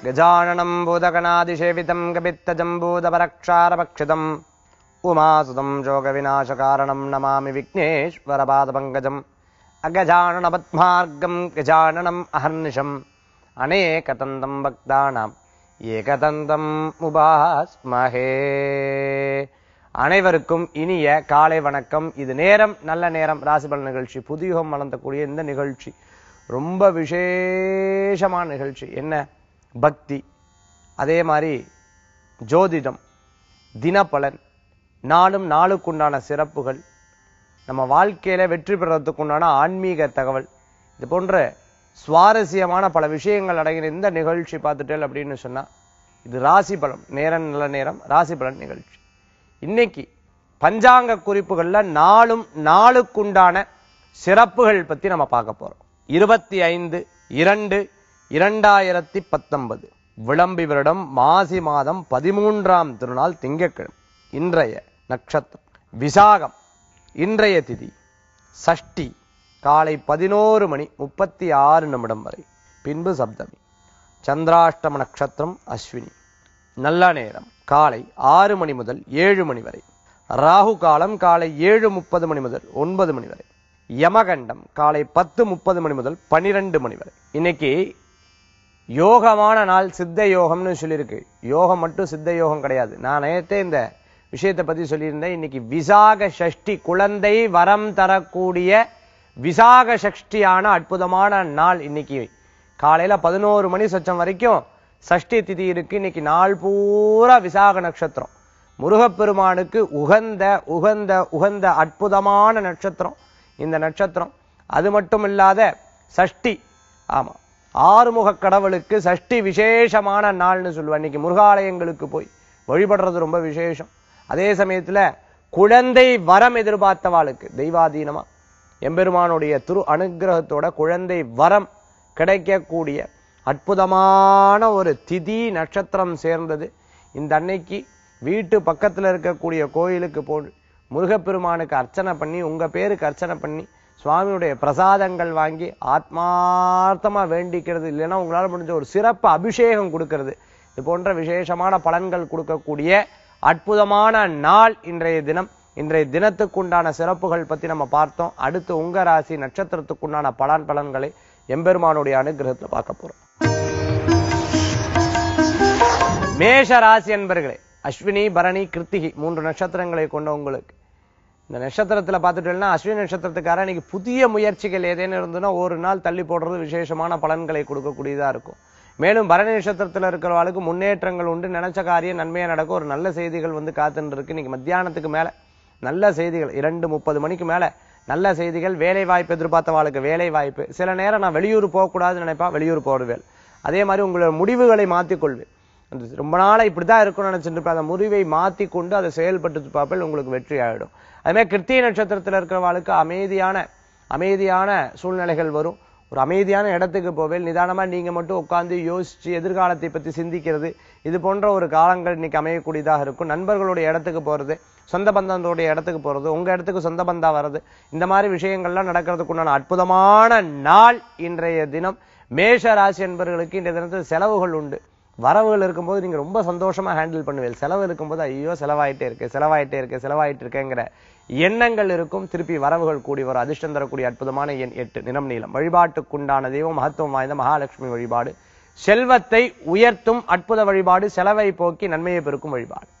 गजाननं भूतगणादिसेवितं कपित्तजम्बूतपरक्षारभक्षितम् उमासुतं शोकविनाशकारणं नमामि विघ्नेश्वरपादपङ्कजम् अगजाननपद्मार्गं गजाननम् अहर्निशम् अनेकतन्तं भक्तानाम् ஏகதந்தம் உபாஸ்மஹே அனைவருக்கும் இனிய காலை வணக்கம் இது நேரம் நல்ல நேரம் ராசிபலன் நிகழ்ச்சி புதியுகம் வளர்ந்தக்கூடிய இந்த நிகழ்ச்சி ரொம்ப விசேஷமான நிகழ்ச்சி என்ன பக்தி அதே மாதிரி ஜோதிடம் தினப்பலன் நாளும் நாளுக்குண்டான சிறப்புகள் நம்ம வாழ்க்கையில வெற்றி பெறறதுக்குண்டான ஆன்மீக தகவல் இது போன்ற சுவாரஸ்யமான பல விஷயங்கள் அடங்கின இந்த நிகழ்ச்சி பார்த்துட்டேன் அப்படின்னு சொன்னா இது ராசி பலன் நேரம் நல்ல நேரம் ராசி பலன் நிகழ்ச்சி இன்னைக்கு பஞ்சாங்க குறிப்புகள்ல நாளும் நாளுக்குண்டான சிறப்புகள் பத்தி நம்ம பார்க்க போறோம் இருபத்தி ஐந்து இரண்டு இரண்டாயிரத்தி பத்தொன்பது விளம்பி வருடம் மாசி மாதம் பதிமூன்றாம் திருநாள் திங்கட்கிழமை இன்றைய நட்சத்திரம் விசாகம் இன்றைய திதி சஷ்டி காலை பதினோரு மணி முப்பத்தி ஆறு நிமிடம் வரை பின்பு சப்தமி சந்திராஷ்டம நட்சத்திரம் அஸ்வினி நல்ல நேரம் காலை ஆறு மணி முதல் ஏழு மணி வரை ராகு காலம் காலை ஏழு முப்பது மணி முதல் ஒன்பது மணி வரை யமகண்டம் காலை பத்து முப்பது மணி முதல் பனிரெண்டு மணி வரை இன்னைக்கு யோகமான நாள் சித்த யோகம்னு சொல்லியிருக்கு யோகம் மட்டும் சித்த யோகம் கிடையாது நான் நேரத்தே இந்த விஷயத்தை பத்தி சொல்லியிருந்தேன் இன்னைக்கு விசாக சஷ்டி குழந்தை வரம் தரக்கூடிய விசாக சஷ்டியான அற்புதமான நாள் இன்னைக்கு காலையில பதினோரு மணி சொச்சம் வரைக்கும் சஷ்டி திதி இருக்கு இன்னைக்கு நாள் பூரா விசாக நட்சத்திரம் முருகப்பெருமானுக்கு உகந்த உகந்த உகந்த அற்புதமான நட்சத்திரம் இந்த நட்சத்திரம் அது மட்டும் இல்லாத சஷ்டி ஆமா ஆறுமுக கடவுளுக்கு சஷ்டி விசேஷமான நாள்னு சொல்லுவேன் இன்னைக்கு முருகாலயங்களுக்கு போய் வழிபடுறது ரொம்ப விசேஷம் அதே சமயத்துல குழந்தை வரம் எதிர்பார்த்தவாளுக்கு தெய்வாதீனமா எம்பெருமானுடைய திரு அனுகிரகத்தோட குழந்தை வரம் கிடைக்கக்கூடிய அற்புதமான ஒரு திதி நட்சத்திரம் சேர்ந்தது இந்த அன்னைக்கு வீட்டு பக்கத்துல இருக்கக்கூடிய கோயிலுக்கு போ முருகப்பெருமானுக்கு அர்ச்சனை பண்ணி உங்க பேருக்கு அர்ச்சனை பண்ணி சுவாமியுடைய பிரசாதங்கள் வாங்கி ஆத்மார்த்தமா வேண்டிக்கிறது இல்லைன்னா உங்களால முடிஞ்ச ஒரு சிறப்பு அபிஷேகம் கொடுக்கிறது இது போன்ற விசேஷமான பலன்கள் கொடுக்கக்கூடிய அற்புதமான நாள் இன்றைய தினம் இன்றைய தினத்துக்குண்டான சிறப்புகள் பத்தி நம்ம பார்த்தோம் அடுத்து உங்க ராசி நட்சத்திரத்துக்குண்டான பலன் பலன்களை எம்பெருமானுடைய அனுகிரகத்துல பார்க்க போறோம் மேஷ ராசி என்பர்களே அஸ்வினி பரணி கிருத்திகை மூன்று நட்சத்திரங்களை கொண்ட உங்களுக்கு இந்த நட்சத்திரத்துல பார்த்துட்டோம்னா அஸ்வினி நட்சத்திரத்துக்கார இன்னைக்கு புதிய முயற்சிகள் ஏதேனும் இருந்ததுன்னா ஒரு நாள் தள்ளி போடுறது விசேஷமான பலன்களை கொடுக்கக்கூடியதா இருக்கும் மேலும் பரணி நட்சத்திரத்துல இருக்கிறவர்களுக்கு முன்னேற்றங்கள் உண்டு நினைச்ச காரியம் நன்மையா நடக்கும் ஒரு நல்ல செய்திகள் வந்து காத்துட்டு இருக்கு இன்னைக்கு மத்தியானத்துக்கு மேல நல்ல செய்திகள் இரண்டு முப்பது மணிக்கு மேல நல்ல செய்திகள் வேலை வாய்ப்பு எதிர்பார்த்தவாளுக்கு வேலை வாய்ப்பு சில நேரம் நான் வெளியூர் போகக்கூடாதுன்னு நினைப்பா வெளியூர் போடுவேன் அதே மாதிரி உங்களோட முடிவுகளை மாற்றிக்கொள்வேன் அந்த ரொம்ப நாளா இப்படிதான் இருக்கும்னு நினைச்சிட்டு இருப்பேன் அந்த முடிவை மாத்தி கொண்டு அதை செயல்பட்டு பார்ப்பேன் உங்களுக்கு வெற்றி ஆயிடும் அதே மாதிரி கிருத்திய நட்சத்திரத்துல இருக்கிறவாளுக்கு அமைதியான அமைதியான சூழ்நிலைகள் வரும் ஒரு அமைதியான இடத்துக்கு போவேல் நிதானமா நீங்க மட்டும் உட்கார்ந்து யோசிச்சு எதிர்காலத்தை பத்தி சிந்திக்கிறது இது போன்ற ஒரு காலங்கள் இன்னைக்கு அமையக்கூடியதாக இருக்கும் நண்பர்களுடைய இடத்துக்கு போறது சொந்த பந்தங்களுடைய இடத்துக்கு போறது உங்க இடத்துக்கு சொந்த பந்தா வர்றது இந்த மாதிரி விஷயங்கள்லாம் நடக்கிறதுக்குண்டான அற்புதமான நாள் இன்றைய தினம் மேஷ ராசி என்பவர்களுக்கு இன்றைய தினத்தில் செலவுகள் உண்டு வரவுகள் இருக்கும்போது நீங்க ரொம்ப சந்தோஷமா ஹேண்டில் பண்ணுவீங்க செலவு இருக்கும்போது ஐயோ செலவாயிட்டே இருக்கு செலவாயிட்டே இருக்கு செலவாயிட்டு இருக்கேங்கிற எண்ணங்கள் இருக்கும் திருப்பி வரவுகள் கூடி வரும் அதிர்ஷ்டம் தரக்கூடிய அற்புதமான எண் எட்டு நிறம் நீளம் வழிபாட்டுக்குண்டான தெய்வம் மகத்துவம் வாய்ந்த மகாலட்சுமி வழிபாடு செல்வத்தை உயர்த்தும் அற்புத வழிபாடு செலவை போக்கி நன்மையை பெருக்கும் வழிபாடு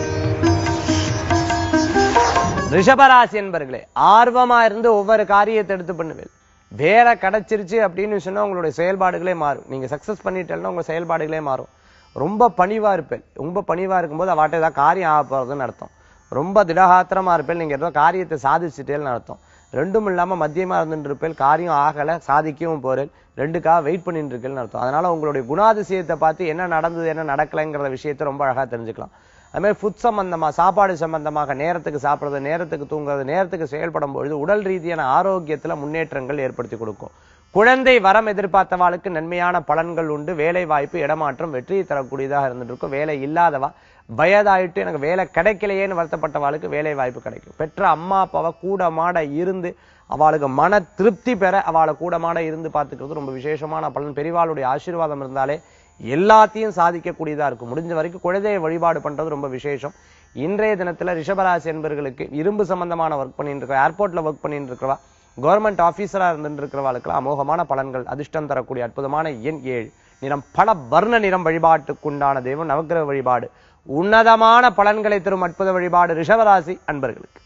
ரிஷபராசி என்பர்களே ஆர்வமா இருந்து ஒவ்வொரு காரியத்தை எடுத்து பண்ணுவேன் வேலை கிடைச்சிருச்சு அப்படின்னு சொன்னா உங்களுடைய செயல்பாடுகளே மாறும் நீங்க சக்சஸ் பண்ணிட்டேன்னா உங்க செயல்பாடுகளே மாறும் ரொம்ப பணிவா இருப்பேன் ரொம்ப பணிவா இருக்கும்போது அவாட்ட ஏதாவது காரியம் ஆக போறதுன்னு அர்த்தம் ரொம்ப திடகாத்திரமா இருப்பேன் நீங்க ஏதோ காரியத்தை சாதிச்சுட்டேன்னு அர்த்தம் ரெண்டும் இல்லாம மத்தியமா இருந்துட்டு இருப்பேன் காரியம் ஆகல சாதிக்கவும் போறேன் ரெண்டுக்காக வெயிட் பண்ணிட்டு இருக்கேன்னு அர்த்தம் அதனால உங்களுடைய குணாதிசயத்தை பார்த்து என்ன நடந்தது என்ன நடக்கலைங்கிற விஷயத்தை ரொம்ப அழகா தெரிஞ்சுக்கலாம் அது மாதிரி ஃபுட் சம்பந்தமா சாப்பாடு சம்பந்தமாக நேரத்துக்கு சாப்பிடுறது நேரத்துக்கு தூங்குறது நேரத்துக்கு செயல்படும் பொழுது உடல் ரீதியான ஆரோக்கியத்துல முன்னேற்றங்கள் ஏற்படுத்தி கொடுக்கும் குழந்தை வரம் எதிர்பார்த்தவாளுக்கு நன்மையான பலன்கள் உண்டு வேலை வாய்ப்பு இடமாற்றம் வெற்றியை தரக்கூடியதாக இருந்துட்டு இருக்கும் வேலை இல்லாதவா வயதாயிட்டு எனக்கு வேலை கிடைக்கலையேன்னு வருத்தப்பட்டவாளுக்கு வேலை வாய்ப்பு கிடைக்கும் பெற்ற அம்மா அப்பாவை கூட மாட இருந்து அவளுக்கு மன திருப்தி பெற அவளை கூட மாட இருந்து பார்த்துக்கிறது ரொம்ப விசேஷமான பலன் பெரிவாளுடைய ஆசீர்வாதம் இருந்தாலே எல்லாத்தையும் சாதிக்கக்கூடியதா இருக்கும் முடிஞ்ச வரைக்கும் குழந்தைய வழிபாடு பண்றது ரொம்ப விசேஷம் இன்றைய தினத்துல ரிஷபராசி என்பர்களுக்கு இரும்பு சம்பந்தமான ஒர்க் பண்ணிட்டு இருக்கிற ஏர்போர்ட்ல ஒர்க் பண்ணிட்டு இருக்கிறவா கவர்மெண்ட் ஆபீசரா இருந்துட்டு இருக்கிறவாளுக்கு அமோகமான பலன்கள் அதிர்ஷ்டம் தரக்கூடிய அற்புதமான எண் ஏழு நிறம் பல வர்ண நிறம் வழிபாட்டுக்குண்டான தெய்வம் நவக்கிரக வழிபாடு உன்னதமான பலன்களை தரும் அற்புத வழிபாடு ரிஷபராசி அன்பர்களுக்கு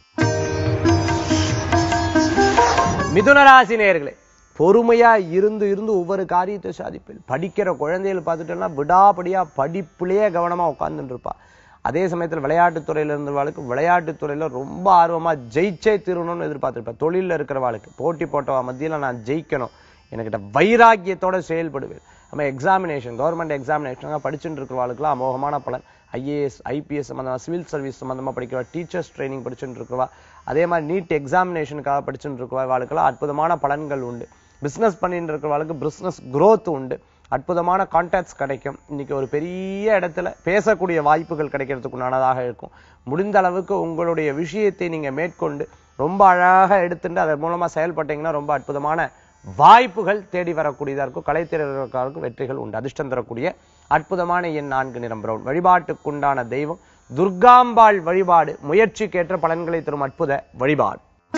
மிதுனராசி நேயர்களே பொறுமையா இருந்து இருந்து ஒவ்வொரு காரியத்தை சாதிப்பேன் படிக்கிற குழந்தைகள் பார்த்துட்டோம்னா விடாபடியா படிப்புலயே கவனமா உட்கார்ந்துட்டு இருப்பா அதே சமயத்துல விளையாட்டுத் துறையில இருந்தவாளுக்கு விளையாட்டுத் துறையில ரொம்ப ஆர்வமா ஜெயிச்சே தீரணும்னு எதிர்பார்த்திருப்பேன் தொழில்ல இருக்கிறவாளுக்கு போட்டி போட்டவா மத்தியில நான் ஜெயிக்கணும் எனக்கிட்ட வைராக்கியத்தோட செயல்படுவேன் நம்ம எக்ஸாமினேஷன் கவர்மெண்ட் எக்ஸாமினேஷன் படிச்சுட்டு இருக்கிறவாளுக்குலாம் அமோகமான பலன் ஐஏஎஸ் ஐபிஎஸ் சம்பந்தமா சிவில் சர்வீஸ் சம்பந்தமா படிக்கிறவா டீச்சர்ஸ் ட்ரைனிங் படிச்சுட்டு இருக்கிறவா அதே மாதிரி நீட் எக்ஸாமினேஷனுக்காக படிச்சுட்டு இருக்கிறவா வாழ்க்கெல்லாம் அற்புதமான பலன்கள் உண்டு பிசினஸ் பண்ணிட்டு இருக்கிறவளுக்கு பிசினஸ் growth உண்டு அற்புதமான கான்டாக்ட்ஸ் கிடைக்கும் இன்னைக்கு ஒரு பெரிய இடத்துல பேசக்கூடிய வாய்ப்புகள் கிடைக்கிறதுக்கு உண்டானதாக இருக்கும் முடிந்த அளவுக்கு உங்களுடைய விஷயத்தை நீங்க மேற்கொண்டு ரொம்ப அழகாக எடுத்துட்டு அதன் மூலமா செயல்பட்டீங்கன்னா ரொம்ப அற்புதமான வாய்ப்புகள் தேடி வரக்கூடியதா இருக்கும் கலைத்திறர்களுக்கு வெற்றிகள் உண்டு அதிர்ஷ்டம் தரக்கூடிய அற்புதமான எண் நான்கு நிறம் பிரவுன் வழிபாட்டுக்குண்டான தெய்வம் துர்காம்பாள் வழிபாடு முயற்சிக்கேற்ற பலன்களை தரும் அற்புத வழிபாடு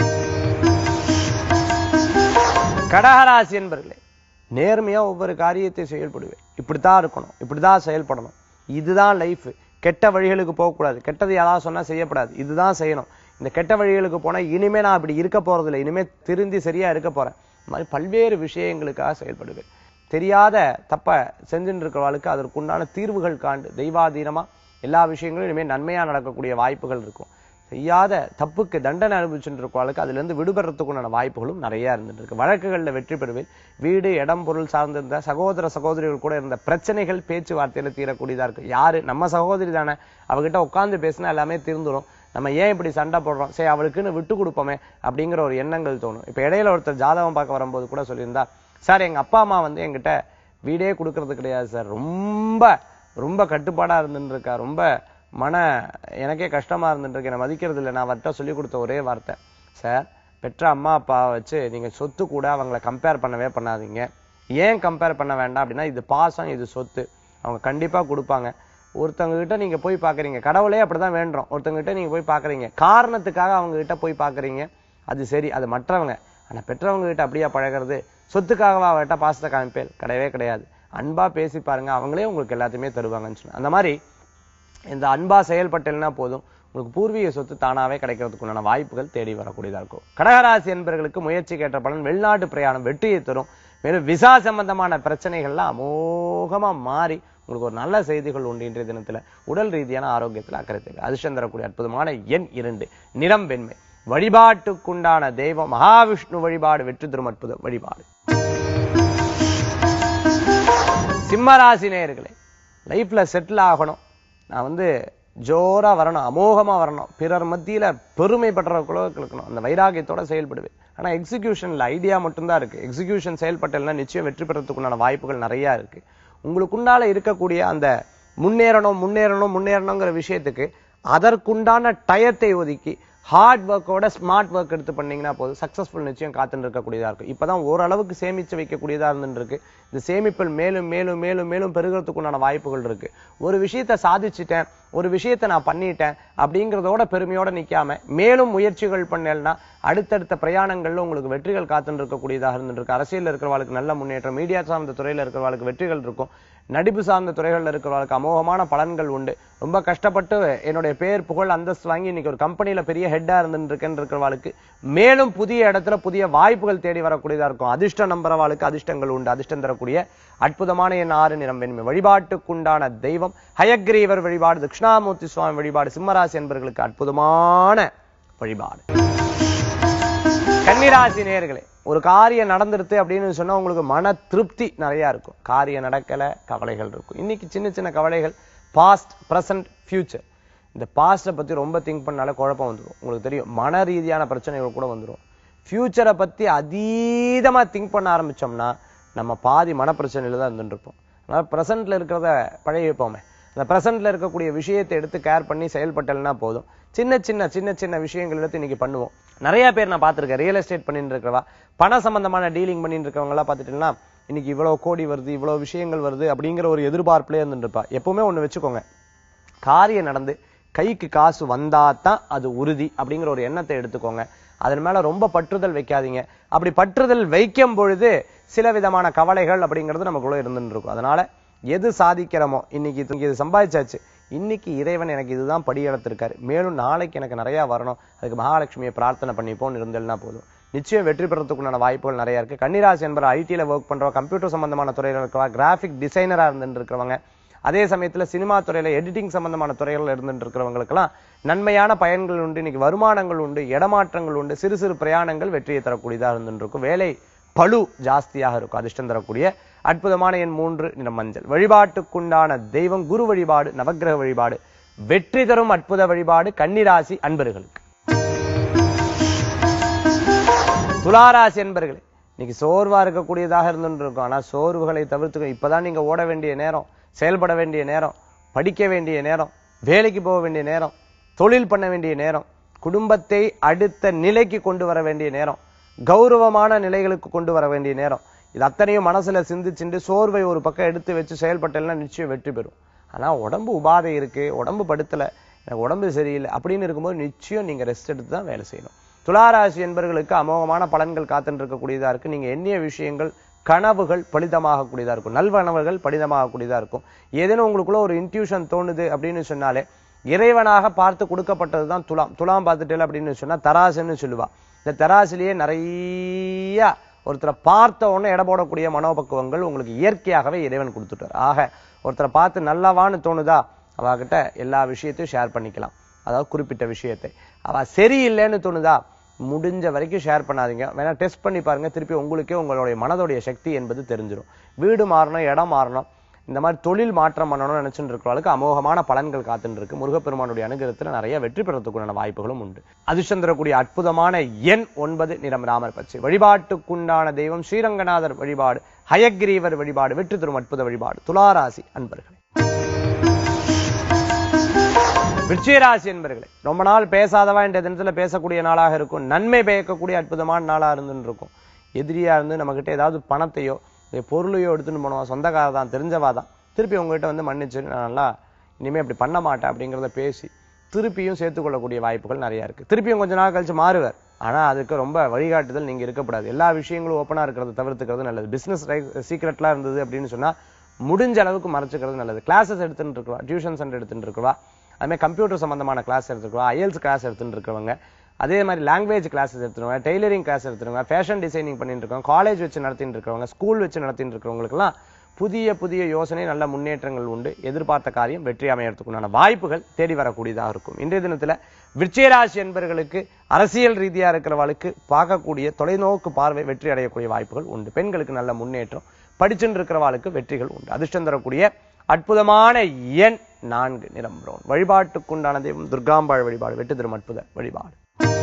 கடகராசி என்பர்களே நேர்மையா ஒவ்வொரு காரியத்தை செயல்படுவேன் இப்படித்தான் இருக்கணும் இப்படிதான் செயல்படணும் இதுதான் லைஃப் கெட்ட வழிகளுக்கு போகக்கூடாது கெட்டது யாராவது சொன்னா செய்யப்படாது இதுதான் செய்யணும் இந்த கெட்ட வழிகளுக்கு போனா இனிமே நான் அப்படி இருக்க போறதில்லை இனிமே திருந்தி சரியா இருக்க போறேன் இந்த மாதிரி பல்வேறு விஷயங்களுக்காக செயல்படுவேன் தெரியாத தப்ப செஞ்சுட்டு இருக்கிறவளுக்கு அதற்குண்டான தீர்வுகள் காண்டு தெய்வாதீனமா எல்லா விஷயங்களும் இனிமேல் நன்மையா நடக்கக்கூடிய வாய்ப்புகள் இருக்கும் செய்யாத தப்புக்கு தண்டனை அனுபவிச்சுட்டு இருக்கவளுக்கு அதுல இருந்து விடுபடுறதுக்குண்டான வாய்ப்புகளும் நிறைய இருந்துட்டு இருக்கு வழக்குகள்ல வெற்றி பெறுவேன் வீடு இடம் பொருள் சார்ந்திருந்த சகோதர சகோதரிகள் கூட இருந்த பிரச்சனைகள் பேச்சுவார்த்தையில தீரக்கூடியதா இருக்கு யாரு நம்ம சகோதரி தானே அவகிட்ட உட்கார்ந்து பேசினா எல்லாமே தீர்ந்துரும் நம்ம ஏன் இப்படி சண்டை போடுறோம் சரி அவளுக்குன்னு விட்டு கொடுப்போமே அப்படிங்கிற ஒரு எண்ணங்கள் தோணும் இப்ப இடையில ஒருத்தர் ஜாதகம் பார்க்க வரும்போது கூட சொல்லியிருந்தா சார் எங்க அப்பா அம்மா வந்து என்கிட்ட வீடே கொடுக்கறது கிடையாது சார் ரொம்ப ரொம்ப கட்டுப்பாடா இருந்துட்டு இருக்கா ரொம்ப மன எனக்கே கஷ்டமா இருந்துட்டு இருக்கு என்னை மதிக்கிறது இல்லை நான் அவர்கிட்ட சொல்லி கொடுத்த ஒரே வார்த்தை சார் பெற்ற அம்மா அப்பா வச்சு நீங்க சொத்து கூட அவங்கள கம்பேர் பண்ணவே பண்ணாதீங்க ஏன் கம்பேர் பண்ண வேண்டாம் அப்படின்னா இது பாசம் இது சொத்து அவங்க கண்டிப்பா கொடுப்பாங்க ஒருத்தவங்க கிட்ட நீங்க போய் பாக்குறீங்க கடவுளே அப்படிதான் வேண்டுறோம் ஒருத்தவங்க கிட்ட நீங்க போய் பாக்குறீங்க காரணத்துக்காக அவங்க கிட்ட போய் பாக்குறீங்க அது சரி அது மற்றவங்க ஆனா பெற்றவங்க கிட்ட அப்படியா பழகிறது சொத்துக்காகவா அவர்கிட்ட பாசத்தை காமிப்பேன் கிடையவே கிடையாது அன்பா பேசி பாருங்க அவங்களே உங்களுக்கு எல்லாத்தையுமே தருவாங்கன்னு சொன்னேன் அந்த மாதிரி இந்த அன்பா செயல்பட்டேன்னா போதும் உங்களுக்கு பூர்வீக சொத்து தானாவே கிடைக்கிறதுக்குண்டான வாய்ப்புகள் தேடி வரக்கூடியதா இருக்கும் கடகராசி என்பவர்களுக்கு முயற்சிக்கு ஏற்ற பலன் வெளிநாட்டு பிரயாணம் வெற்றியை தரும் மேலும் விசா சம்பந்தமான பிரச்சனைகள்லாம் அமோகமா மாறி உங்களுக்கு ஒரு நல்ல செய்திகள் உண்டு இன்றைய தினத்துல உடல் ரீதியான ஆரோக்கியத்துல அக்கறை தேவை அதிர்ஷ்டம் தரக்கூடிய அற்புதமான எண் இரண்டு நிறம் வெண்மை வழிபாட்டுக்குண்டான தெய்வம் மகாவிஷ்ணு வழிபாடு வெற்றி தரும் அற்புத வழிபாடு சிம்மராசி நேயர்களே லைஃப்ல செட்டில் ஆகணும் நான் வந்து ஜோரா வரணும் அமோகமா வரணும் பிறர் மத்தியில பெருமைப்படுறவர்களோ இருக்கணும் அந்த வைராகியத்தோட செயல்படுவேன் ஆனா எக்ஸிகியூஷன்ல ஐடியா மட்டும்தான் இருக்கு எக்ஸிகியூஷன் செயல்பட்டல்னா நிச்சயம் வெற்றி பெறத்துக்குண்டான வாய்ப்புகள் நிறைய இருக்கு உங்களுக்குண்டால இருக்கக்கூடிய அந்த முன்னேறணும் முன்னேறணும் முன்னேறணுங்கிற விஷயத்துக்கு அதற்குண்டான டயத்தை ஒதுக்கி ஹார்ட் ஒர்க்கோட ஸ்மார்ட் ஒர்க் எடுத்து பண்ணீங்கன்னா போதும் சக்சஸ்ஃபுல் நிச்சயம் காத்துட்டு இருக்கக்கூடியதா இருக்கும் இப்பதான் ஓரளவுக்கு சேமிச்சு வைக்கக்கூடியதா இருந்துட்டு இருக்கு இந்த சேமிப்பில் மேலும் மேலும் மேலும் மேலும் பெருகிறதுக்குண்டான வாய்ப்புகள் இருக்கு ஒரு விஷயத்தை சாதிச்சுட்டேன் ஒரு விஷயத்தை நான் பண்ணிட்டேன் அப்படிங்கிறதோட பெருமையோட நிக்காம மேலும் முயற்சிகள் பண்ணேன்னா அடுத்தடுத்த பிரயாணங்கள்ல உங்களுக்கு வெற்றிகள் காத்துட்டு இருக்கக்கூடியதாக இருந்துட்டு இருக்கு அரசியல் இருக்கிறவங்களுக்கு நல்ல முன்னேற்றம் மீடியா சார்ந்த துறையில இருக்கிறவங்களுக்கு வெற்றிகள் இருக்கும் நடிப்பு சார்ந்த துறைகள்ல இருக்கிறவங்களுக்கு அமோகமான பலன்கள் உண்டு ரொம்ப கஷ்டப்பட்டு என்னுடைய பேர் புகழ் அந்தஸ்து வாங்கி இன்னைக்கு ஒரு கம்பெனில பெரிய ஹெட்டா இருந்துட்டு இருக்கேன்னு இருக்கிறவங்களுக்கு மேலும் புதிய இடத்துல புதிய வாய்ப்புகள் தேடி வரக்கூடியதா இருக்கும் அதிர்ஷ்ட நம்புறவாளுக்கு அதிர்ஷ்டங்கள் உண்டு அதிர்ஷ்டம் தரக்கூடிய அற்புதமான என் ஆறு நிறம் வெண்மை வழிபாட்டுக்குண்டான தெய்வம் ஹயக்ரீவர் வழிபாடு தட்சிணாமூர்த்தி சுவாமி வழிபாடு சிம்மராசி என்பவர்களுக்கு அற்புதமான வழிபாடு கன்னிராசி நேர்களே ஒரு காரியம் நடந்துருது அப்படின்னு சொன்னா உங்களுக்கு மன திருப்தி நிறைய இருக்கும் காரியம் நடக்கல கவலைகள் இருக்கும் இன்னைக்கு சின்ன சின்ன கவலைகள் பாஸ்ட் பிரசன்ட் ஃபியூச்சர் இந்த பாஸ்ட பத்தி ரொம்ப திங்க் பண்ணாலே குழப்பம் வந்துடும் உங்களுக்கு தெரியும் மன ரீதியான பிரச்சனைகள் கூட வந்துடும் ஃபியூச்சரை பத்தி அதீதமா திங்க் பண்ண ஆரம்பிச்சோம்னா நம்ம பாதி மனப்பிரச்சனையில தான் இருந்துட்டு இருப்போம் அதனால பிரசன்ட்ல இருக்கிறத பழைய வைப்போமே அந்த பிரசன்ட்ல இருக்கக்கூடிய விஷயத்தை எடுத்து கேர் பண்ணி செயல்பட்டல்னா போதும் சின்ன சின்ன சின்ன சின்ன விஷயங்கள் எடுத்து இன்னைக்கு பண்ணுவோம் நிறைய பேர் நான் பார்த்திருக்கேன் ரியல் எஸ்டேட் பண்ணிட்டு இருக்கிறவா பண சம்பந்தமான டீலிங் பண்ணிட்டு இருக்கவங்க எல்லாம் பார்த்துட்டீங்கன்னா இன்னைக்கு இவ்வளவு கோடி வருது இவ்வளவு விஷயங்கள் வருது அப்படிங்கிற ஒரு எதிர்பார்ப்புலயே இருந்துட்டு இருப்பா எப்பவுமே ஒண்ணு வச்சுக்கோங்க காரியம் நடந்து கைக்கு காசு வந்தாதான் அது உறுதி அப்படிங்கிற ஒரு எண்ணத்தை எடுத்துக்கோங்க அதன் மேல ரொம்ப பற்றுதல் வைக்காதீங்க அப்படி பற்றுதல் வைக்கும் பொழுது சில விதமான கவலைகள் அப்படிங்கிறது நமக்குள்ள இருந்துட்டு இருக்கும் அதனால எது சாதிக்கிறோமோ இன்னைக்கு இது- இது சம்பாதிச்சாச்சு இன்னைக்கு இறைவன் எனக்கு இதுதான் படி எடுத்திருக்காரு மேலும் நாளைக்கு எனக்கு நிறைய வரணும் அதுக்கு மகாலட்சுமியை பிரார்த்தனை பண்ணிப்போன்னு இருந்தேன்னா போதும் நிச்சயம் வெற்றி பெறத்துக்குண்டான வாய்ப்புகள் நிறைய இருக்கு கன்னிராசி என்பவர் ஐடில ஒர்க் பண்றவங்க கம்ப்யூட்டர் சம்பந்தமான துறையில இருக்கிறவங்க கிராஃபிக் டிசைனரா இருந்துட்டு இருக்கிறவங்க அதே சமயத்துல சினிமா துறையில எடிட்டிங் சம்பந்தமான துறைகள்ல இருந்துட்டு இருக்கிறவங்களுக்கெல்லாம் நன்மையான பயன்கள் உண்டு இன்னைக்கு வருமானங்கள் உண்டு இடமாற்றங்கள் உண்டு சிறு சிறு பிரயாணங்கள் வெற்றியை தரக்கூடியதா இருந்துட்டு இருக்கும் வேலை பளு ஜாஸ்தியாக இருக்கும் அதிர்ஷ்டம் தரக்கூடிய அற்புதமான எண் மூன்று நிறம் மஞ்சள் வழிபாட்டுக்குண்டான தெய்வம் குரு வழிபாடு நவக்கிரக வழிபாடு வெற்றி தரும் அற்புத வழிபாடு கன்னிராசி அன்பர்களுக்கு துளாராசி என்பர்களே இன்னைக்கு சோர்வா இருக்கக்கூடியதாக இருந்துட்டு இருக்கும் ஆனா சோர்வுகளை தவிர்த்துக்க இப்பதான் நீங்க ஓட வேண்டிய நேரம் செயல்பட வேண்டிய நேரம் படிக்க வேண்டிய நேரம் வேலைக்கு போக வேண்டிய நேரம் தொழில் பண்ண வேண்டிய நேரம் குடும்பத்தை அடுத்த நிலைக்கு கொண்டு வர வேண்டிய நேரம் கௌரவமான நிலைகளுக்கு கொண்டு வர வேண்டிய நேரம் இது அத்தனையும் மனசுல சிந்திச்சுண்டு சோர்வை ஒரு பக்கம் எடுத்து வச்சு செயல்பட்டேன்னா நிச்சயம் வெற்றி பெறும் ஆனா உடம்பு உபாதை இருக்கு உடம்பு படுத்தல எனக்கு உடம்பு சரியில்லை அப்படின்னு இருக்கும்போது நிச்சயம் நீங்க ரெஸ்ட் எடுத்து தான் வேலை செய்யணும் துளாராசி என்பவர்களுக்கு அமோகமான பலன்கள் காத்துட்டு இருக்கக்கூடியதா இருக்கு நீங்க எண்ணிய விஷயங்கள் கனவுகள் பலிதமாகக்கூடியதா இருக்கும் நல்வனவுகள் பலிதமாகக்கூடியதா இருக்கும் ஏதேனும் உங்களுக்குள்ள ஒரு இன்ட்யூஷன் தோணுது அப்படின்னு சொன்னாலே இறைவனாக பார்த்து கொடுக்கப்பட்டதுதான் துலாம் துலாம் பார்த்துட்டேல அப்படின்னு சொன்னா தராசுன்னு சொல்லுவா இந்த தராசிலேயே நிறைய ஒருத்தரை பார்த்த உடனே எடை போடக்கூடிய மனோபக்குவங்கள் உங்களுக்கு இயற்கையாகவே இறைவன் கொடுத்துட்டார் ஆக ஒருத்தரை பார்த்து நல்லவான்னு தோணுதா அவகிட்ட எல்லா விஷயத்தையும் ஷேர் பண்ணிக்கலாம் அதாவது குறிப்பிட்ட விஷயத்தை அவ சரியில்லைன்னு தோணுதா முடிஞ்ச வரைக்கும் ஷேர் பண்ணாதீங்க வேணா டெஸ்ட் பண்ணி பாருங்க திருப்பி உங்களுக்கே உங்களுடைய மனதுடைய சக்தி என்பது தெரிஞ்சிடும் வீடு மாறணும் இடம் மாறணும் இந்த மாதிரி தொழில் மாற்றம் பண்ணணும்னு நினைச்சுட்டு இருக்கிறவளுக்கு அமோகமான பலன்கள் காத்துட்டு இருக்கு முருகப்பெருமானுடைய அனுகிரகத்துல நிறைய வெற்றி பெறத்துக்குண்டான வாய்ப்புகளும் உண்டு அதிர்ஷ்டம் தரக்கூடிய அற்புதமான எண் ஒன்பது நிறம் ராமர் பச்சை வழிபாட்டுக்குண்டான தெய்வம் ஸ்ரீரங்கநாதர் வழிபாடு ஹயக்ரீவர் வழிபாடு வெற்றி தரும் அற்புத வழிபாடு துளாராசி அன்பர்களே விருச்சிகராசி என்பர்களே ரொம்ப நாள் பேசாதவா என்ற தினத்துல பேசக்கூடிய நாளாக இருக்கும் நன்மை பயக்கக்கூடிய அற்புதமான நாளா இருந்துன்னு இருக்கும் எதிரியா இருந்து நம்மகிட்ட ஏதாவது பணத்தையோ இல்லை பொருளையோ எடுத்துன்னு போனவா சொந்தக்கார தான் தெரிஞ்சவா தான் திருப்பி உங்ககிட்ட வந்து மன்னிச்சு நான் நல்லா இனிமே அப்படி பண்ண மாட்டேன் அப்படிங்கிறத பேசி திருப்பியும் சேர்த்துக்கொள்ளக்கூடிய வாய்ப்புகள் நிறைய இருக்கு திருப்பியும் கொஞ்ச நாள் கழிச்சு மாறுவார் ஆனா அதுக்கு ரொம்ப வழிகாட்டுதல் நீங்க இருக்கக்கூடாது எல்லா விஷயங்களும் ஓப்பனா இருக்கிறத தவிர்த்துக்கிறது நல்லது பிசினஸ் சீக்ரெட்லாம் இருந்தது அப்படின்னு சொன்னா முடிஞ்ச அளவுக்கு மறைச்சுக்கிறது நல்லது கிளாஸஸ் எடுத்துட்டு இருக்கவா டியூஷன் சென்டர் எடுத்துட்டு இருக்கவா அது மாதிரி கம்ப்யூட்டர் சம்பந்தமான கிளாஸ் எடுத்துருக்கவா ஐஎல்ஸ் கிளாஸ் எடுத்துட்டு இருக்கவங்க அதே மாதிரி லாங்குவேஜ் கிளாஸஸ் எடுத்துருவாங்க டெய்லரிங் கிளாஸ் எடுத்துருவாங்க ஃபேஷன் டிசைனிங் பண்ணிட்டு இருக்கவங்க காலேஜ் வச்சு நடத்திட்டு இருக்கவங்க ஸ்கூல் வச்சு நடத்திட்டு இருக்கிறவங்களுக்குலாம் புதிய புதிய யோசனை நல்ல முன்னேற்றங்கள் உண்டு எதிர்பார்த்த காரியம் வெற்றி அமையறதுக்குண்டான வாய்ப்புகள் தேடி வரக்கூடியதாக இருக்கும் இன்றைய தினத்துல விருச்சிகராசி என்பவர்களுக்கு அரசியல் ரீதியா இருக்கிறவளுக்கு பார்க்கக்கூடிய தொலைநோக்கு பார்வை வெற்றி அடையக்கூடிய வாய்ப்புகள் உண்டு பெண்களுக்கு நல்ல முன்னேற்றம் படிச்சுட்டு இருக்கிறவாளுக்கு வெற்றிகள் உண்டு அதிர்ஷ்டம் தரக்கூடிய அற்புதமான எண் நான்கு நிறம் பிரவுன் வழிபாட்டுக்குண்டான தெய்வம் துர்காம்பாள் வழிபாடு வெற்றி தரும் அற்புத வழிபாடு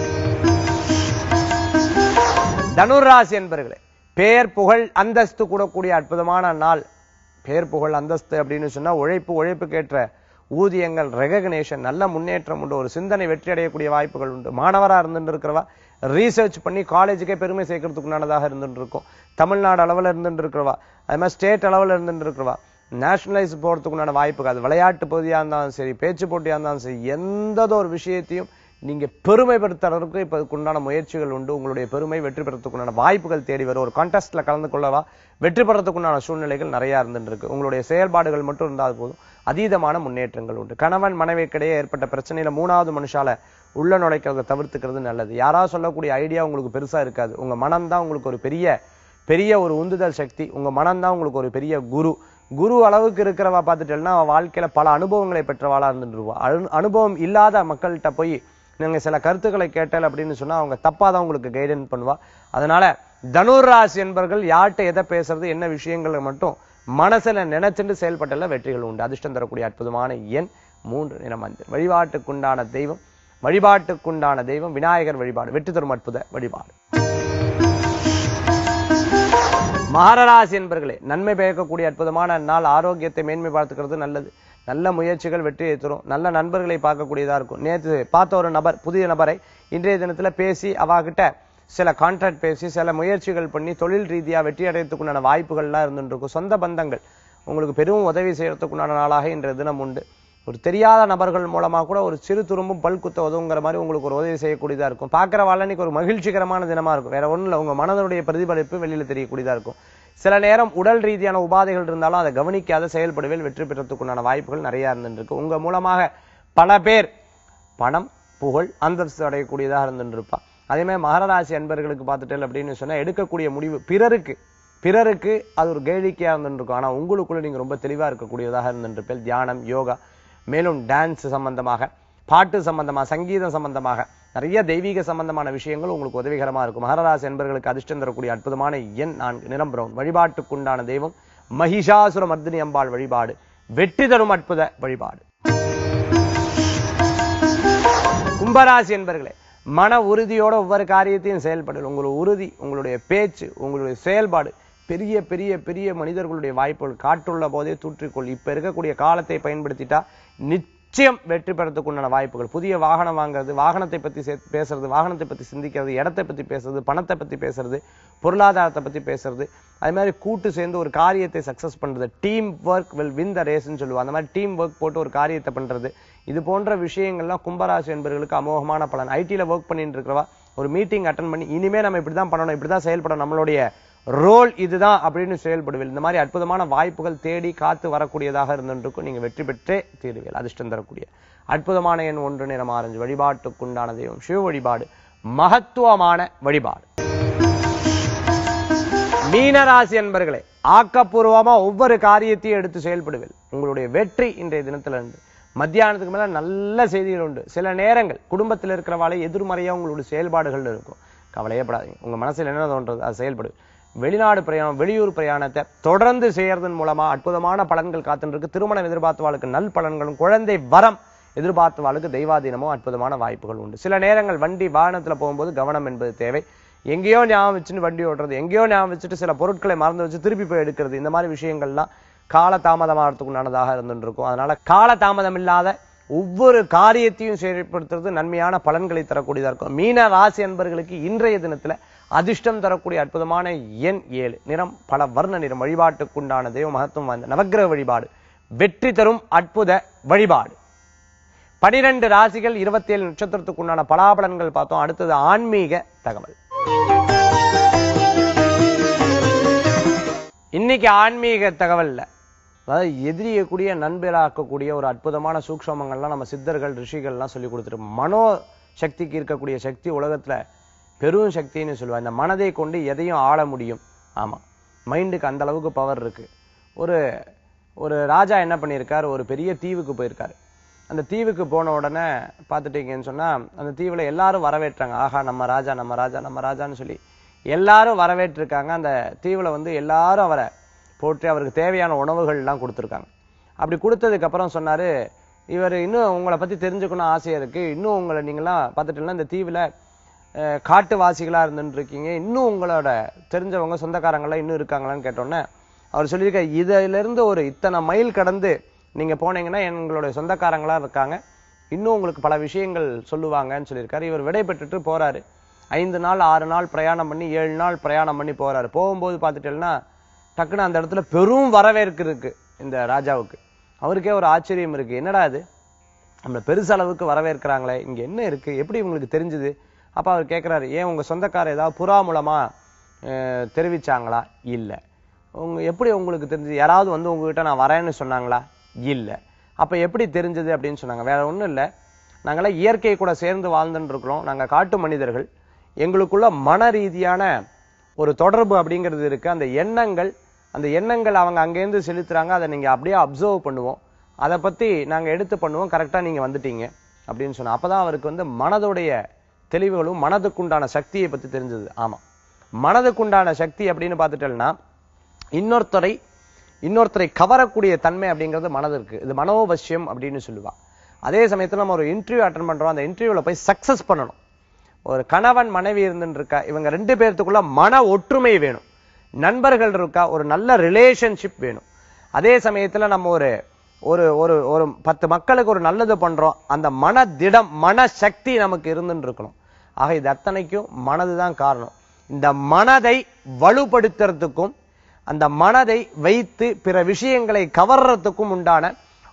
தனுராசி என்பர்களே பேர் புகழ் அந்தஸ்து கூடக்கூடிய அற்புதமான நாள் பேர் புகழ் அந்தஸ்து அப்படின்னு சொன்னா உழைப்பு உழைப்புக்கேற்ற ஊதியங்கள் ரெகக்னேஷன் நல்ல முன்னேற்றம் உண்டு ஒரு சிந்தனை வெற்றி அடையக்கூடிய வாய்ப்புகள் உண்டு மாணவரா இருந்துட்டு இருக்கிறவா ரீசர்ச் பண்ணி காலேஜுக்கே பெருமை சேர்க்கறதுக்குண்டானதாக இருந்துட்டு இருக்கும் தமிழ்நாடு அளவுல இருந்துட்டு இருக்கிறவா அது மாதிரி ஸ்டேட் அளவுல இருந்துட்டு இருக்கிறவா நேஷனலைஸ் போறதுக்குண்டான வாய்ப்புகள் அது விளையாட்டு பகுதியா இருந்தாலும் சரி பேச்சு போட்டியா இருந்தாலும் சரி எந்த ஒரு விஷயத்தையும் நீங்க பெருமைப்படுத்துறதுக்கு இப்ப அதுக்குண்டான முயற்சிகள் உண்டு உங்களுடைய பெருமை வெற்றி பெறத்துக்குண்டான வாய்ப்புகள் தேடி வரும் ஒரு கான்டெஸ்ட்ல கலந்து கொள்ளவா வெற்றி பெறத்துக்குண்டான சூழ்நிலைகள் நிறைய இருந்துட்டு இருக்கு உங்களுடைய செயல்பாடுகள் மட்டும் இருந்தால் போதும் அதீதமான முன்னேற்றங்கள் உண்டு கணவன் மனைவிக்கிடையே ஏற்பட்ட பிரச்சனையில மூணாவது மனுஷால உள்ள நுழைக்கிறத தவிர்த்துக்கிறது நல்லது யாராவது சொல்லக்கூடிய ஐடியா உங்களுக்கு பெருசா இருக்காது உங்க மனம் தான் உங்களுக்கு ஒரு பெரிய பெரிய ஒரு உந்துதல் சக்தி உங்க மனம் தான் உங்களுக்கு ஒரு பெரிய குரு குரு அளவுக்கு இருக்கிறவா பார்த்துட்டேன்னா அவ வாழ்க்கையில பல அனுபவங்களை பெற்றவாளா இருந்துருவா அனு- அனுபவம் இல்லாத மக்கள்கிட்ட போய் நீங்க சில கருத்துக்களை கேட்டல் அப்படின்னு சொன்னா அவங்க தப்பா தான் உங்களுக்கு கைடன்ஸ் பண்ணுவா அதனால தனுர் ராசி என்பவர்கள் யார்கிட்ட எதை பேசுறது என்ன விஷயங்களை மட்டும் மனசுல நினைச்சுட்டு செயல்பட்டல வெற்றிகள் உண்டு அதிர்ஷ்டம் தரக்கூடிய அற்புதமான எண் மூன்று நிறமஞ்சள் வழிபாட்டுக்குண்டான தெய்வம் வழிபாட்டுக்குண்டான தெய்வம் விநாயகர் வழிபாடு வெற்றி தரும் அற்புத வழிபாடு மகரராசி என்பர்களே நன்மை பயக்கக்கூடிய அற்புதமான நாள் ஆரோக்கியத்தை மேன்மை பார்த்துக்கிறது நல்லது நல்ல முயற்சிகள் வெற்றியை தரும் நல்ல நண்பர்களை பார்க்கக்கூடியதா இருக்கும் நேற்று பார்த்த ஒரு நபர் புதிய நபரை இன்றைய தினத்துல பேசி அவாகிட்ட சில கான்ட்ராக்ட் பேசி சில முயற்சிகள் பண்ணி தொழில் ரீதியா வெற்றி அடையத்துக்குண்டான வாய்ப்புகள்லாம் இருந்துட்டு இருக்கும் சொந்த பந்தங்கள் உங்களுக்கு பெரும் உதவி செய்யறதுக்குண்டான நாளாக இன்றைய தினம் உண்டு ஒரு தெரியாத நபர்கள் மூலமா கூட ஒரு சிறு துரும்பும் பல் குத்த உதவுங்கிற மாதிரி உங்களுக்கு ஒரு உதவி செய்யக்கூடியதா இருக்கும் பார்க்கிற இன்னைக்கு ஒரு மகிழ்ச்சிகரமான தினமா இருக்கும் வேற ஒண்ணும் இல்ல உங்க மனதனுடைய பிரதிபலிப்பு வெளியில தெரியக்கூடியதா இருக்கும் சில நேரம் உடல் ரீதியான உபாதைகள் இருந்தாலும் அதை கவனிக்காத செயல்படுவேல் வெற்றி பெறத்துக்குண்டான வாய்ப்புகள் நிறைய இருந்துருக்கு உங்க மூலமாக பல பேர் பணம் புகழ் அந்தஸ்து அடையக்கூடியதாக இருந்துருப்பா அதே மாதிரி மகராசி அன்பர்களுக்கு பார்த்துட்டேன் அப்படின்னு சொன்னா எடுக்கக்கூடிய முடிவு பிறருக்கு பிறருக்கு அது ஒரு கேளிக்கையா இருந்துருக்கும் ஆனா உங்களுக்குள்ள நீங்க ரொம்ப தெளிவா இருக்கக்கூடியதாக இருந்துருப்பேன் தியானம் யோகா மேலும் டான்ஸ் சம்பந்தமாக பாட்டு சம்பந்தமாக சங்கீதம் சம்பந்தமாக நிறைய தெய்வீக சம்பந்தமான விஷயங்கள் உங்களுக்கு உதவிகரமா இருக்கும் மகராசி என்பர்களுக்கு அதிர்ஷ்டம் தரக்கூடிய அற்புதமான எண் நான்கு நிறம் பிரவுன் வழிபாட்டுக்குண்டான தெய்வம் மகிஷாசுர மர்தினி அம்பாள் வழிபாடு வெற்றி தரும் அற்புத வழிபாடு கும்பராசி என்பர்களே மன உறுதியோட ஒவ்வொரு காரியத்தையும் செயல்படல் உங்களுடைய உறுதி உங்களுடைய பேச்சு உங்களுடைய செயல்பாடு பெரிய பெரிய பெரிய மனிதர்களுடைய வாய்ப்புகள் காற்றுள்ள போதே தூற்றிக்கொள் இப்ப இருக்கக்கூடிய காலத்தை பயன்படுத்திட்டா நிச்சயம் வெற்றி பெறத்துக்குண்டான வாய்ப்புகள் புதிய வாகனம் வாங்குறது வாகனத்தை பத்தி சே- பேசுறது வாகனத்தை பத்தி சிந்திக்கிறது இடத்தை பத்தி பேசுறது பணத்தை பத்தி பேசுறது பொருளாதாரத்தை பத்தி பேசுறது அது மாதிரி கூட்டு சேர்ந்து ஒரு காரியத்தை சக்சஸ் பண்றது team work will win the ரேஸ்ன்னு சொல்லுவாங்க அந்த மாதிரி டீம் ஒர்க் போட்டு ஒரு காரியத்தை பண்றது இது போன்ற விஷயங்கள்லாம் கும்பராசி என்பவர்களுக்கு அமோகமான பலன் ஐடில ஒர்க் பண்ணிட்டு இருக்கிறவா ஒரு மீட்டிங் அட்டன் பண்ணி இனிமே நம்ம இப்படிதான் பண்ணணும் இப்படிதான் செயல்படணும் நம்மளுடைய ரோல் இதுதான் அப்படின்னு செயல்படுவீர்கள் இந்த மாதிரி அற்புதமான வாய்ப்புகள் தேடி காத்து வரக்கூடியதாக இருந்திருக்கும் நீங்க வெற்றி பெற்றே தீருவீர்கள் அதிர்ஷ்டம் தரக்கூடிய அற்புதமான எண் ஒன்று நிறம் ஆரஞ்சு வழிபாட்டுக்குண்டான தெய்வம் சிவ வழிபாடு மகத்துவமான வழிபாடு மீனராசி என்பர்களே ஆக்கப்பூர்வமா ஒவ்வொரு காரியத்தையும் எடுத்து செயல்படுவீர்கள் உங்களுடைய வெற்றி இன்றைய தினத்துல இருந்து மத்தியானத்துக்கு மேல நல்ல செய்திகள் உண்டு சில நேரங்கள் குடும்பத்தில் இருக்கிறவாளை எதிர்மறையா உங்களுடைய செயல்பாடுகள் இருக்கும் கவலையே படாதீங்க உங்க மனசுல என்ன தோன்றது அது செயல்படு வெளிநாடு பிரயாணம் வெளியூர் பிரயாணத்தை தொடர்ந்து செய்யறதன் மூலமா அற்புதமான பலன்கள் காத்துட்டு இருக்கு திருமணம் எதிர்பார்த்தவாளுக்கு நல் பலன்களும் குழந்தை வரம் எதிர்பார்த்தவாளுக்கு தெய்வாதீனமும் அற்புதமான வாய்ப்புகள் உண்டு சில நேரங்கள் வண்டி வாகனத்துல போகும்போது கவனம் என்பது தேவை எங்கேயோ ஞாபகம் வச்சுன்னு வண்டி ஓட்டுறது எங்கேயோ ஞாபகம் வச்சுட்டு சில பொருட்களை மறந்து வச்சு திருப்பி போய் எடுக்கிறது இந்த மாதிரி விஷயங்கள்லாம் கால தாமதமாகறதுக்குண்டானதாக இருந்துட்டு இருக்கும் அதனால கால தாமதம் இல்லாத ஒவ்வொரு காரியத்தையும் செயல்படுத்துறது நன்மையான பலன்களை தரக்கூடியதா இருக்கும் மீன ராசி என்பர்களுக்கு இன்றைய தினத்துல அதிர்ஷ்டம் தரக்கூடிய அற்புதமான எண் ஏழு நிறம் பல வர்ண நிறம் வழிபாட்டுக்குண்டான தெய்வ மகத்துவம் வாய்ந்த நவக்கிரக வழிபாடு வெற்றி தரும் அற்புத வழிபாடு பனிரெண்டு ராசிகள் இருபத்தி ஏழு நட்சத்திரத்துக்குண்டான பலாபலன்கள் பார்த்தோம் அடுத்தது ஆன்மீக தகவல் இன்னைக்கு ஆன்மீக தகவல்ல அதாவது எதிரியை கூடிய நண்பராக்கக்கூடிய ஒரு அற்புதமான சூக்ஷமங்கள்லாம் நம்ம சித்தர்கள் ரிஷிகள்லாம் சொல்லி கொடுத்துரு மனோ சக்திக்கு இருக்கக்கூடிய சக்தி உலகத்துல பெரும் சக்தின்னு சொல்லுவாங்க இந்த மனதை கொண்டு எதையும் ஆள முடியும் ஆமா மைண்டுக்கு அந்த அளவுக்கு பவர் இருக்கு ஒரு ஒரு ராஜா என்ன பண்ணியிருக்கார் ஒரு பெரிய தீவுக்கு போயிருக்காரு அந்த தீவுக்கு போன உடனே பார்த்துட்டீங்கன்னு சொன்னா அந்த தீவுல எல்லாரும் வரவேற்றாங்க ஆஹா நம்ம ராஜா நம்ம ராஜா நம்ம ராஜான்னு சொல்லி எல்லாரும் வரவேற்றிருக்காங்க அந்த தீவுல வந்து எல்லாரும் அவரை போற்றி அவருக்கு தேவையான உணவுகள் எல்லாம் கொடுத்துருக்காங்க அப்படி கொடுத்ததுக்கு அப்புறம் சொன்னாரு இவர் இன்னும் உங்களை பத்தி தெரிஞ்சுக்கணும் ஆசையா இருக்கு இன்னும் உங்களை நீங்களாம் பார்த்துட்டீங்கன்னா இந்த தீவுல அஹ், காட்டுவாசிகளா இருந்துட்டு இருக்கீங்க இன்னும் உங்களோட தெரிஞ்சவங்க சொந்தக்காரங்களாம் இன்னும் இருக்காங்களான்னு கேட்டோன்னே அவர் சொல்லியிருக்க இதுல இருந்து ஒரு இத்தனை மைல் கடந்து நீங்க போனீங்கன்னா எங்களுடைய சொந்தக்காரங்களா இருக்காங்க இன்னும் உங்களுக்கு பல விஷயங்கள் சொல்லுவாங்கன்னு சொல்லியிருக்காரு இவர் விடை பெற்றுட்டு போறாரு ஐந்து நாள் ஆறு நாள் பிரயாணம் பண்ணி ஏழு நாள் பிரயாணம் பண்ணி போறாரு போகும்போது பார்த்துட்டேன்னா டக்குன்னு அந்த இடத்துல பெரும் வரவேற்பு இருக்கு இந்த ராஜாவுக்கு அவருக்கே ஒரு ஆச்சரியம் இருக்கு என்னடா இது நம்மள பெருசளவுக்கு வரவேற்கிறாங்களே இங்க என்ன இருக்கு எப்படி உங்களுக்கு தெரிஞ்சது அப்ப அவர் கேட்கிறாரு ஏன் உங்க சொந்தக்காரர் ஏதாவது புறா மூலமா அஹ், தெரிவிச்சாங்களா இல்ல உங்க எப்படி உங்களுக்கு தெரிஞ்சது யாராவது வந்து உங்ககிட்ட நான் வரேன்னு சொன்னாங்களா இல்ல அப்ப எப்படி தெரிஞ்சது அப்படின்னு சொன்னாங்க வேற ஒண்ணும் இல்ல நாங்களாம் இயற்கை கூட சேர்ந்து வாழ்ந்துட்டு இருக்கிறோம் நாங்க காட்டு மனிதர்கள் எங்களுக்குள்ள மன ரீதியான ஒரு தொடர்பு அப்படிங்கிறது இருக்கு அந்த எண்ணங்கள் அந்த எண்ணங்கள் அவங்க அங்கேருந்து செலுத்துறாங்க அதை நீங்க அப்படியே அப்சர்வ் பண்ணுவோம் அதை பத்தி நாங்க எடுத்து பண்ணுவோம் கரெக்டா நீங்க வந்துட்டீங்க அப்படின்னு சொன்னா அப்பதான் அவருக்கு வந்து மனதுடைய தெளிவுகளும் மனதுக்குண்டான சக்தியை பத்தி தெரிஞ்சது ஆமா மனதுக்குண்டான சக்தி அப்படின்னு பார்த்துட்டோம்னா இன்னொருத்தரை இன்னொருத்தரை கவரக்கூடிய தன்மை அப்படிங்கிறது மனது இருக்கு இது மனோபஷ்யம் அப்படின்னு சொல்லுவா அதே சமயத்துல நம்ம ஒரு இன்டர்வியூ அட்டன் பண்றோம் அந்த இன்டர்வியூல போய் சக்சஸ் பண்ணணும் ஒரு கணவன் மனைவி இருந்துட்டு இருக்கா இவங்க ரெண்டு பேர்த்துக்குள்ள மன ஒற்றுமை வேணும் நண்பர்கள் இருக்கா ஒரு நல்ல ரிலேஷன்ஷிப் வேணும் அதே சமயத்துல நம்ம ஒரு ஒரு ஒரு ஒரு பத்து மக்களுக்கு ஒரு நல்லது பண்றோம் அந்த மன திடம் மன சக்தி நமக்கு இருந்துட்டு இருக்கணும் ஆக இது அத்தனைக்கும் மனதுதான் காரணம் இந்த மனதை வலுப்படுத்துறதுக்கும் அந்த மனதை வைத்து பிற விஷயங்களை கவர்றதுக்கும் உண்டான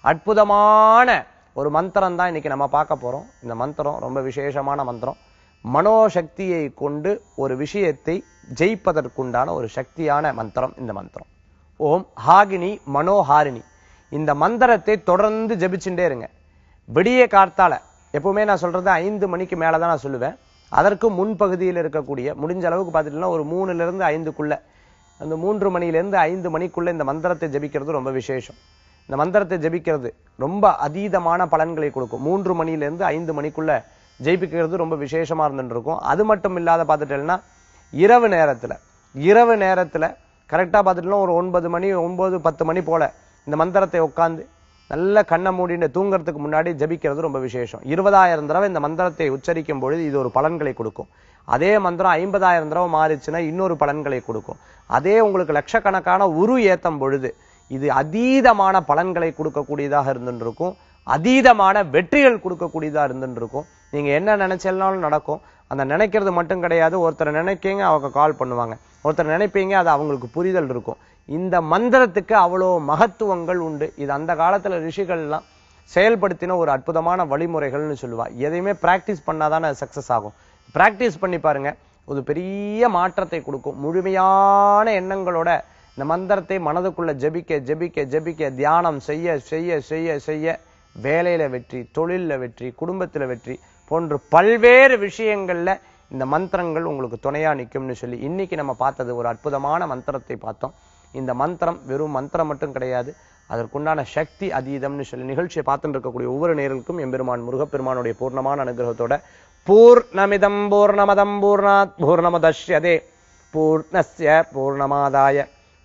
அற்புதமான ஒரு மந்திரம் தான் இன்னைக்கு நம்ம பார்க்க போறோம் இந்த மந்திரம் ரொம்ப விசேஷமான மந்திரம் மனோசக்தியை கொண்டு ஒரு விஷயத்தை ஜெயிப்பதற்குண்டான ஒரு சக்தியான மந்திரம் இந்த மந்திரம் ஓம் ஹாகினி மனோஹாரிணி இந்த மந்திரத்தை தொடர்ந்து ஜெபிச்சுட்டே இருங்க விடிய கார்த்தால எப்பவுமே நான் சொல்றது ஐந்து மணிக்கு மேல தான் நான் சொல்லுவேன் அதற்கு முன்பகுதியில் இருக்கக்கூடிய முடிஞ்ச அளவுக்கு பார்த்துட்டீங்கன்னா ஒரு மூணுல இருந்து ஐந்துக்குள்ள அந்த மூன்று மணியிலிருந்து ஐந்து மணிக்குள்ள இந்த மந்திரத்தை ஜெபிக்கிறது ரொம்ப விசேஷம் இந்த மந்திரத்தை ஜெபிக்கிறது ரொம்ப அதீதமான பலன்களை கொடுக்கும் மூன்று மணியிலிருந்து ஐந்து மணிக்குள்ள ஜெயிப்பிக்கிறது ரொம்ப விசேஷமா இருந்துட்டு இருக்கும் அது மட்டும் இல்லாத பார்த்துட்டேன்னா இரவு நேரத்துல இரவு நேரத்துல கரெக்டா பார்த்துட்டோம்னா ஒரு ஒன்பது மணி ஒன்பது பத்து மணி போல இந்த மந்திரத்தை உட்கார்ந்து நல்ல கண்ணை மூடிட்டு தூங்குறதுக்கு முன்னாடி ஜபிக்கிறது ரொம்ப விசேஷம் இருபதாயிரம் தடவை இந்த மந்திரத்தை உச்சரிக்கும் பொழுது இது ஒரு பலன்களை கொடுக்கும் அதே மந்திரம் ஐம்பதாயிரம் தடவை மாறிச்சுன்னா இன்னொரு பலன்களை கொடுக்கும் அதே உங்களுக்கு லட்சக்கணக்கான உரு ஏத்தம் பொழுது இது அதீதமான பலன்களை கொடுக்கக்கூடியதாக இருந்துட்டு இருக்கும் அதீதமான வெற்றிகள் கொடுக்கக்கூடியதா இருந்துட்டு இருக்கும் நீங்க என்ன நினைச்சாலும் நடக்கும் அந்த நினைக்கிறது மட்டும் கிடையாது ஒருத்தரை நினைக்கீங்க அவங்க கால் பண்ணுவாங்க ஒருத்தர் நினைப்பீங்க அது அவங்களுக்கு புரிதல் இருக்கும் இந்த மந்திரத்துக்கு அவ்வளோ மகத்துவங்கள் உண்டு இது அந்த காலத்துல ரிஷிகள்லாம் செயல்படுத்தின ஒரு அற்புதமான வழிமுறைகள்னு சொல்லுவா எதையுமே பிராக்டிஸ் பண்ணாதானே சக்சஸ் ஆகும் பிராக்டிஸ் பண்ணி பாருங்க ஒரு பெரிய மாற்றத்தை கொடுக்கும் முழுமையான எண்ணங்களோட இந்த மந்திரத்தை மனதுக்குள்ள ஜெபிக்க ஜெபிக்க ஜெபிக்க தியானம் செய்ய செய்ய செய்ய செய்ய வேலையில வெற்றி தொழில்ல வெற்றி குடும்பத்துல வெற்றி போன்ற பல்வேறு விஷயங்கள்ல இந்த மந்திரங்கள் உங்களுக்கு துணையா நிக்கும்னு சொல்லி இன்னைக்கு நம்ம பார்த்தது ஒரு அற்புதமான மந்திரத்தை பார்த்தோம் இந்த மந்திரம் வெறும் மந்திரம் மட்டும் கிடையாது அதற்குண்டான சக்தி அதீதம்னு சொல்லி நிகழ்ச்சியை பார்த்துட்டு இருக்கக்கூடிய ஒவ்வொரு நேர்களுக்கும் எம்பெருமான் முருகப்பெருமானுடைய பூர்ணமான அனுகிரகத்தோட பூர்ணமிதம் பூர்ணமதம் பூர்ணாத் பூர்ணமதஷ்யதே பூர்ணஸ்ய பூர்ணமாதாய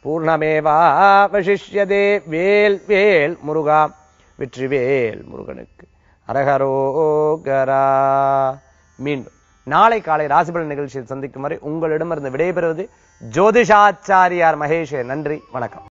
பூர்ணமேவாவசிஷ்யதே வேல் வேல் முருகா வெற்றிவேல் முருகனுக்கு அரகரோகரா மீண்டும் நாளை காலை ராசிபலன் நிகழ்ச்சியில் சந்திக்கும் வரை உங்களிடமிருந்து விடைபெறுவது ஜோதிஷாச்சாரியார் மகேஷ் நன்றி வணக்கம்